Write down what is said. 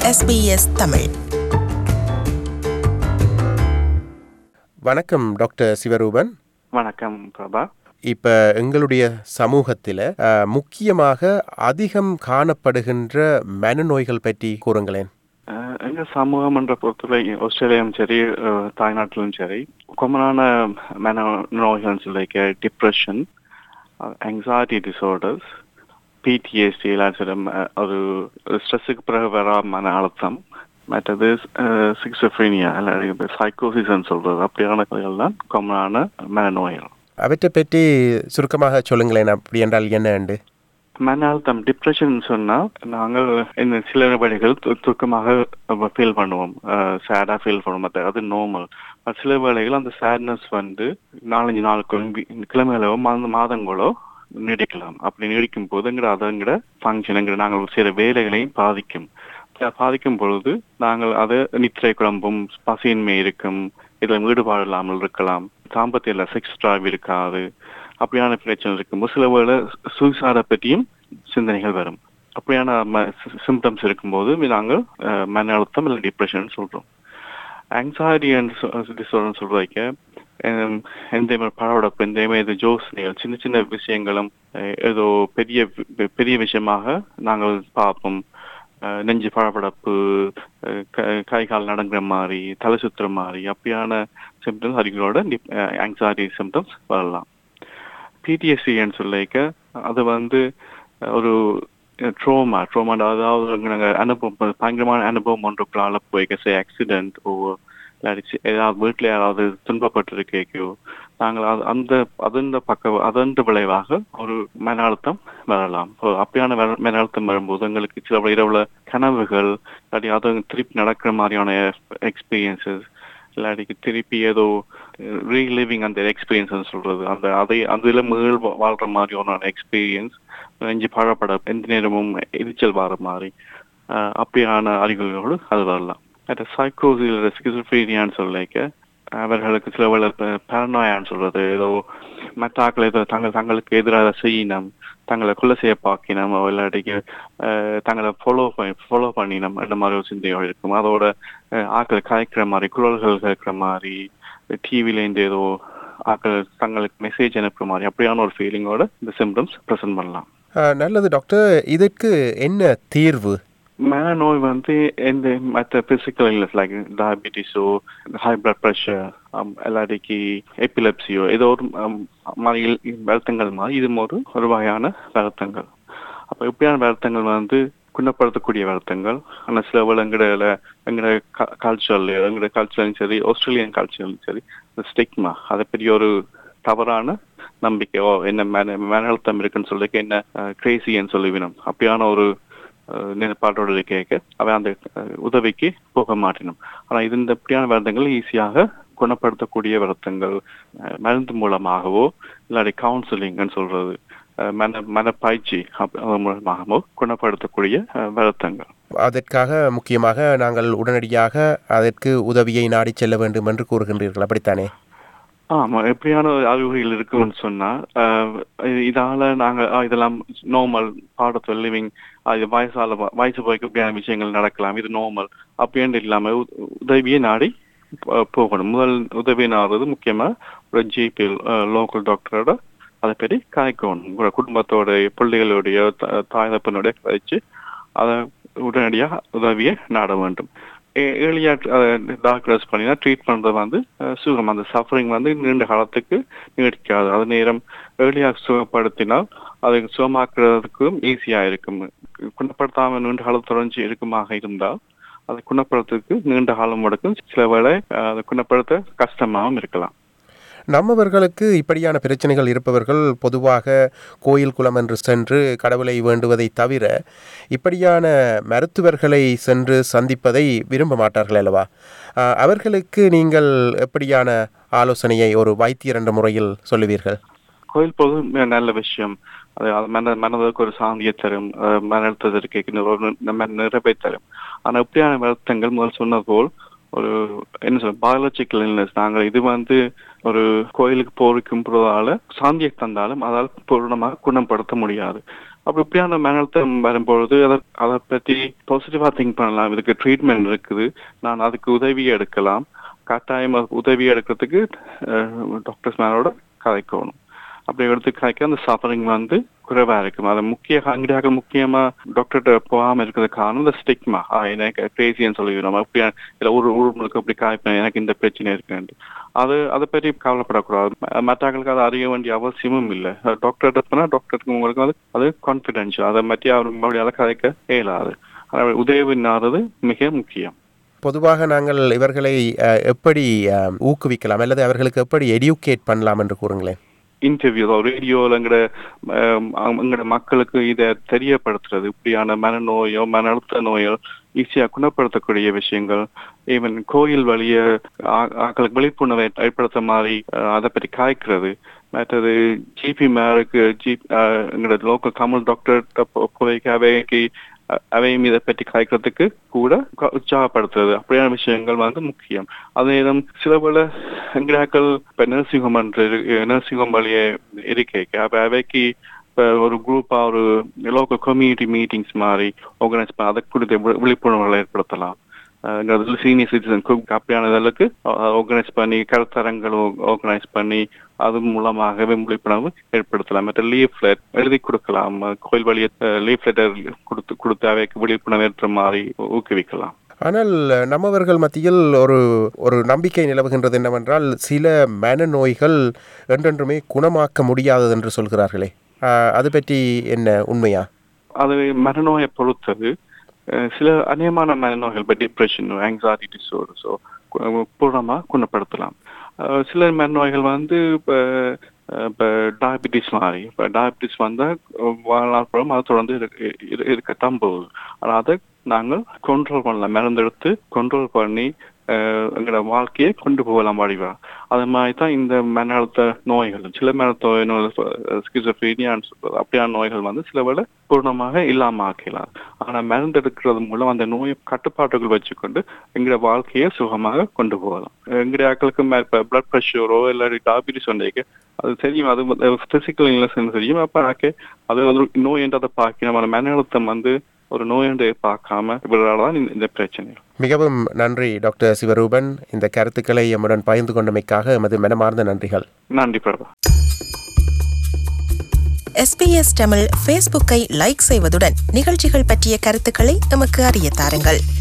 SBS Tamil வணக்கம் doctor Sivaroopan வணக்கம் பிரபா இப்போ எங்களுடைய சமூகத்தில் முக்கியமாக அதிகம் காணப்படுகின்ற மனநோய்கள் பற்றி கூறுங்களேன் அஹ், எங்க சமூகம் என்ற பொறுத்தவரை ஆஸ்திரேலியாவும் சரி அஹ், தாய்நாட்டிலும் சரி கொமனான மன நோய்கள் like depression anxiety disorders PTSD எல்லாத்திலும் ஒரு ஸ்ட்ரெஸ்ஸுக்கு பிறகு வர மன அழுத்தம் மற்றது சிக்ஸோஃப்ரீனியா அல்லது சைக்கோசிஸ்ன்னு சொல்றது அப்படியான தான் கொமனான மனநோய்கள் அவற்றை பற்றி சுருக்கமாக சொல்லுங்களேன் அப்படி என்றால் என்ன மன அழுத்தம் டிப்ரெஷன் சொன்னா நாங்கள் இந்த சில வேளைகள் து- துக்கமாக ஃபீல் பண்ணுவோம் சேடா ஃபீல் பண்ணுவோம் அது- அது நார்மல் சில வேளைகள் அந்த சேட்னஸ் வந்து நாலஞ்சு நாளுக்கு கிழமைகளோ மாத மாதங்களோ நீடிக்கலாம் அப்படி நீடிக்கும் போது எங்கட அதங்கிற ஃபங்க்ஷனுங்கிற நாங்கள் செய்கிற வேலைகளையும் பாதிக்கும் அஹ் பாதிக்கும் பொழுது நாங்கள் அதை நித்திரை குழம்பும் பசியின்மை இருக்கும் இதில் ஈடுபாடு இல்லாமல் இருக்கலாம் தாம்பத்தியில செக்ஸ் டிரைவ் இருக்காது அப்படியான பிரச்சனை இருக்கும் சில வேளை சூசைடை பற்றியும் சிந்தனைகள் வரும் அப்படியான சிம்டம்ஸ் இருக்கும்போது நாங்கள் அஹ், மன அழுத்தம் இல்லை டிப்ரெஷன் சொல்றோம் ஆங்ஸைட்டி டிசார்டர் சொல்றதுக்கு ஹம், எந்த மாதிரி படபடப்பு எந்த மாதிரி ஜோசனைகள் சின்ன சின்ன விஷயங்களும் அஹ், ஏதோ பெரிய வி- பெரிய விஷயமாக நாங்கள் பார்ப்போம் அஹ், நெஞ்சு படபடப்பு அஹ், க- கை கால் நடங்குற மாதிரி தலை சுத்துற மாதிரி அப்படியான சிம்டம்ஸ் அறிகளோட ஆங்ஸைட்டி சிம்டம்ஸ் வரலாம் பிடிஎஸ்சின்னு சொல்லிக்க அது வந்து ஒரு ட்ரோமா ட்ரோமா அதாவது நாங்கள் அனுபவம் பயங்கரமான அனுபவம் ஒன்றுக்குள்ளால போய்க்க சே ஆக்சிடென்ட் ஓ இல்லாட்டி ஏதாவது வீட்டில் யாராவது துன்பப்பட்டிருக்கோ நாங்கள் அது அந்த அதன் பக்க அதன் விளைவாக ஒரு மன அழுத்தம் வரலாம் So, அப்படியான மன- மன அழுத்தம் வரும்போது எங்களுக்கு சில இரவுல கனவுகள் இல்லாட்டி அது திருப்பி நடக்கிற மாதிரியான எக்ஸ்பீரியன்சஸ் இல்லாட்டி திருப்பி ஏதோ ரீலிவிங் அந்த எக்ஸ்பீரியன்ஸ் சொல்றது அந்த அதை அதுல மீள் வா- வாழ்ற மாதிரியான எக்ஸ்பீரியன்ஸ் நெஞ்சு பழப்பட எந்த நேரமும் எரிச்சல் வர மாதிரி அஹ், அப்படியான அறிகுறிகளோடு அது வரலாம் அது சைக்கோசில் ஸ்கிசோஃப்ரீனியான்னு சொல்லிக்க அவர்களுக்கு சில வேளை பேரனாயான்னு சொல்றது ஏதோ மற்றாக்கள் ஏதோ தங்கள் தங்களுக்கு எதிராக செய்யணும் தங்களை கொலை செய்ய பார்க்கணும் இல்லாட்டிக்கு அஹ், தங்களை ஃபாலோ பண்ணி ஃபாலோ பண்ணினோம் அந்த மாதிரி ஒரு சிந்தையோடு இருக்கும் அதோட அஹ், ஆட்களை கலைக்கிற மாதிரி குரல்கள் கேட்கிற மாதிரி டிவிலேருந்து ஏதோ ஆட்கள் தங்களுக்கு மெசேஜ் அனுப்புற மாதிரி அப்படியான ஒரு ஃபீலிங்கோட இந்த சிம்டம்ஸ் ப்ரெசென்ட் பண்ணலாம் அஹ், நல்லது டாக்டர் இதற்கு என்ன தீர்வு மனநோய் வந்து எந்த மற்ற பிசிக்கல் இல்னஸ் லைக் டயபிட்டிஸோ ஹை பிளட் ப்ரெஷர் இல்லாட்டிக்கு எபிலப்சியோ ஏதோ ஒரு um, மாதிரி இல்- வருத்தங்கள் மாதிரி இது ஒரு ஒரு வகையான வருத்தங்கள் அப்போ இப்படியான வருத்தங்கள் வந்து குணப்படுத்தக்கூடிய வருத்தங்கள் ஆனால் சில வேளை எங்கட எங்கட கல்ச்சர்லையோ எங்கட கல்ச்சர்லையும் சரி ஆஸ்திரேலியன் கல்ச்சர்லையும் சரி இந்த ஸ்டிக்மா அதை பெரிய ஒரு தவறான நம்பிக்கை ஓ என்ன மன மன அழுத்தம் இருக்குன்னு சொல்லி என்ன கிரேசின்னு சொல்லிவிடும் அப்படியான ஒரு அஹ், நிலைப்பாட்டோடு கேட்க அவன் அந்த அஹ், உதவிக்கு போக மாட்டினோம் ஆனா இது இந்த இப்படியான வருத்தங்கள் ஈஸியாக குணப்படுத்தக்கூடிய வருத்தங்கள் அஹ், மருந்து மூலமாகவோ இல்லாட்டி கவுன்சிலிங்னு சொல்றது அஹ், மன மனப்பயிற்சி அப்- அது மூலமாகவோ குணப்படுத்தக்கூடிய அஹ், வருத்தங்கள் அதற்காக முக்கியமாக நாங்கள் உடனடியாக அதற்கு உதவியை நாடி செல்ல வேண்டும் என்று கூறுகின்றீர்கள் அப்படித்தானே ஆமா எப்படியான அறிகுறிகள் இருக்குன்னு சொன்னா அஹ், இது- இதால நாங்க ஆ, இதெல்லாம் நார்மல் பார்ட் ஆஃப் லிவிங் இது வயசால வ- வயசு போய்க்கு இப்படியான விஷயங்கள் நடக்கலாம் இது நார்மல் அப்படின்னு இல்லாம உ- உதவியை நாடி போ- போகணும் முதல் உதவி நாடுறது முக்கியமா ஒரு ஜிபி லோக்கல் டாக்டரோட அதை பற்றி காய்க்கணும் உங்களோட குடும்பத்தோட பிள்ளைகளுடைய த- தாய் தப்பனுடைய கழிச்சு அதை உடனடியாக உதவியை நாட வேண்டும் ஏர்லியா டாக்டர்ஸ் பண்ணினா ட்ரீட் பண்றது வந்து அஹ், சுகம் அந்த சஃபரிங் வந்து நீண்ட காலத்துக்கு நீடிக்காது அது நேரம் ஏர்லியாக சுகப்படுத்தினால் அதை சுகமாக்குறதுக்கும் ஈஸியா இருக்கும் குணப்படுத்தாம நீண்ட காலம் தொடர்ந்து இருக்குமாக இருந்தால் அதை குணப்படுத்துறதுக்கு நீண்ட காலம் எடுக்கும் சில வேளை அஹ், அதை குணப்படுத்த கஷ்டமாகவும் இருக்கலாம் நம்மவர்களுக்கு இப்படியான பிரச்சனைகள் இருப்பவர்கள் பொதுவாக கோயில் குளம் என்று சென்று கடவுளை வேண்டுவதை தவிர இப்படியான மருத்துவர்களை சென்று சந்திப்பதை விரும்ப மாட்டார்கள் அல்லவா அஹ், அவர்களுக்கு நீங்கள் எப்படியான ஆலோசனையை ஒரு வைத்தியர் என்ற முறையில் சொல்லுவீர்கள் கோயில் போது மிக நல்ல விஷயம் அது அது மன மனதுக்கு ஒரு சாந்தியை தரும் அஹ் மன அழுத்தத்திற்கு ஒரு நம்ம நிறைவை தரும் ஆனா இப்படியான வருத்தங்கள் முதல் சொன்னது போல் ஒரு என்ன சொல்ற பயாலஜிக்கல் இல்னஸ் நாங்கள் இது வந்து ஒரு கோயிலுக்கு போருக்கும் போறதால சாந்தியை தந்தாலும் அதால் பூர்ணமாக குணப்படுத்த முடியாது அப்படி இப்படியான மன அழுத்தம் வரும்பொழுது அதை அதை பற்றி பாசிட்டிவா திங்க் பண்ணலாம் இதுக்கு ட்ரீட்மெண்ட் இருக்குது நான் அதுக்கு உதவி எடுக்கலாம் கட்டாயம் அதுக்கு உதவி எடுக்கிறதுக்கு டாக்டர்ஸ் மேலோட கதைக்கணும் அப்படி எடுத்து கதைக்க அந்த சஃபரிங் வந்து குறைவா இருக்கும் அது முக்கிய அங்கடியாக முக்கியமா டாக்டர்கிட்ட போகாம இருக்கிறது காரணம் இந்த ஸ்டிக்மா எனக்கு கிரேசின்னு சொல்லிடுவோம் அப்படி இல்லை ஒரு ஊருக்கு அப்படி காய்ப்பேன் எனக்கு இந்த பிரச்சனை இருக்குன்ட்டு அது அதை பற்றி கவலைப்படக்கூடாது ம- மற்றவங்களுக்கு அதை அறிய வேண்டிய அவசியமும் இல்லை டாக்டர்கிட்ட போனால் டாக்டருக்கு உங்களுக்கு வந்து அது கான்ஃபிடென்ஷியல் அதை பற்றி அவர் மறுபடியும் கதைக்க இயலாது அதனால உதவி நாடுறது மிக முக்கியம் பொதுவாக நாங்கள் இவர்களை அஹ், எப்படி அஹ், ஊக்குவிக்கலாம் அல்லது அவர்களுக்கு எப்படி எடுக்கேட் பண்ணலாம் என்று கூறுங்களேன் இன்டர்வியூ ரேடியோவில் எங்கட எங்கட மக்களுக்கு இதை தெரியப்படுத்துறது இப்படியான மனநோயோ மன அழுத்த நோயோ ஈஸியா குணப்படுத்தக்கூடிய விஷயங்கள் ஈவன் கோயில் வழிய ஆ- ஆக்களுக்கு விழிப்புணர்வை ஏற்படுத்த மாதிரி அஹ், அதை பற்றி காய்க்கிறது மற்றது ஜிபி மேருக்கு ஜி எங்களோட லோக்கல் தமிழ் டாக்டர் போய்க்கு அவைக்கு அ- அவையும் இதை பற்றி காய்க்கிறதுக்கு கூட க- உற்சாகப்படுத்துறது அப்படியான விஷயங்கள் வந்து முக்கியம் அதே நேரம் சில பல எங்கடாக்கள் இப்ப நர்சிங் ஹோம் நர்சிங் ஹோம் வழியே இருக்கேன் அப்ப அவைக்கு இப்ப ஒரு குரூப்பா ஒரு லோக்கல் கம்யூனிட்டி மீட்டிங்ஸ் மாதிரி ஆர்கனைஸ் பண்ண அதை குறித்த வி- விழிப்புணர்வுகளை ஏற்படுத்தலாம் சீனியர் சிட்டிசன் அப்படியான இதற்கு ஆர்கனைஸ் பண்ணி கருத்தரங்கள் ஆர்கனைஸ் பண்ணி அது மூலமாகவே விழிப்புணர்வு ஏற்படுத்தலாம் மற்ற லீஃப்லெட் எழுதி கொடுக்கலாம் கோயில் வழிய லீஃப்லெட்டர் கொடுத்து கொடுத்து அவைக்கு விழிப்புணர்வு ஏற்ற மாதிரி ஊக்குவிக்கலாம் ஆனால் நம்மவர்கள் மத்தியில் ஒரு ஒரு நம்பிக்கை நிலவுகின்றது என்னவென்றால் சில மனநோய்கள் என்றென்றுமே குணமாக்க முடியாதது என்று சொல்கிறார்களே அஹ், அது பற்றி என்ன உண்மையா அது மனநோயை பொறுத்தது அஹ் சில அநேகமான மனநோய்கள் இப்போ டிப்ரெஷன் ஆங்ஸைட்டி டிஸார்டர்ஸோ பூர்ணமாக குணப்படுத்தலாம் அஹ் சில மனநோய்கள் வந்து இப்போ இப்போ டயபிட்டிஸ் மாதிரி இப்போ டயபிட்டிஸ் வந்தால் வாழ்நாள் பூரம் அது தொடர்ந்து இருக்கு- இரு- இருக்கத்தான் போகுது ஆனால் அதை நாங்கள் கண்ட்ரோல் பண்ணலாம் மருந்தெடுத்து கண்ட்ரோல் பண்ணி அஹ் எங்களோட வாழ்க்கையை கொண்டு போகலாம் வடிவா அது மாதிரி தான் இந்த மன அழுத்த நோய்கள் சில மன அழுத்த நோய்கள் ஸ்கிசோஃப்ரீனியான்னு சொல்றது அப்படியான நோய்கள் வந்து சில வேளை பூர்ணமாக இல்லாம ஆக்கலாம் ஆனா மருந்து எடுக்கிறது மூலம் அந்த நோயை கட்டுப்பாட்டுக்குள் வச்சுக்கொண்டு எங்களோட வாழ்க்கையை சுகமாக கொண்டு போகலாம் எங்களுடைய ஆட்களுக்கு இப்போ பிளட் ப்ரெஷரோ இல்லாட்டி டயபிட்டிஸ் வந்தேக்கு அது தெரியும் அது பிசிக்கல் இல்னஸ் தெரியும் அப்ப ஆக்கே அது ஒரு நோய் என்றதை பார்க்க நம்ம மன அழுத்தம் வந்து ஒரு நோய் என்று பார்க்காம இவர்களால் தான் இந்த- இந்த பிரச்சனை மிகவும் நன்றி டாக்டர் சிவரூபன் இந்த கருத்துக்களை எம்முடன் பகிர்ந்து கொண்டமைக்காக எமது மனமார்ந்த நன்றிகள் நன்றி பிரபா எஸ்பிஎஸ் தமிழ் ஃபேஸ்புக்கை லைக் செய்வதுடன் நிகழ்ச்சிகள் பற்றிய கருத்துக்களை எமக்கு அறிய தாருங்கள்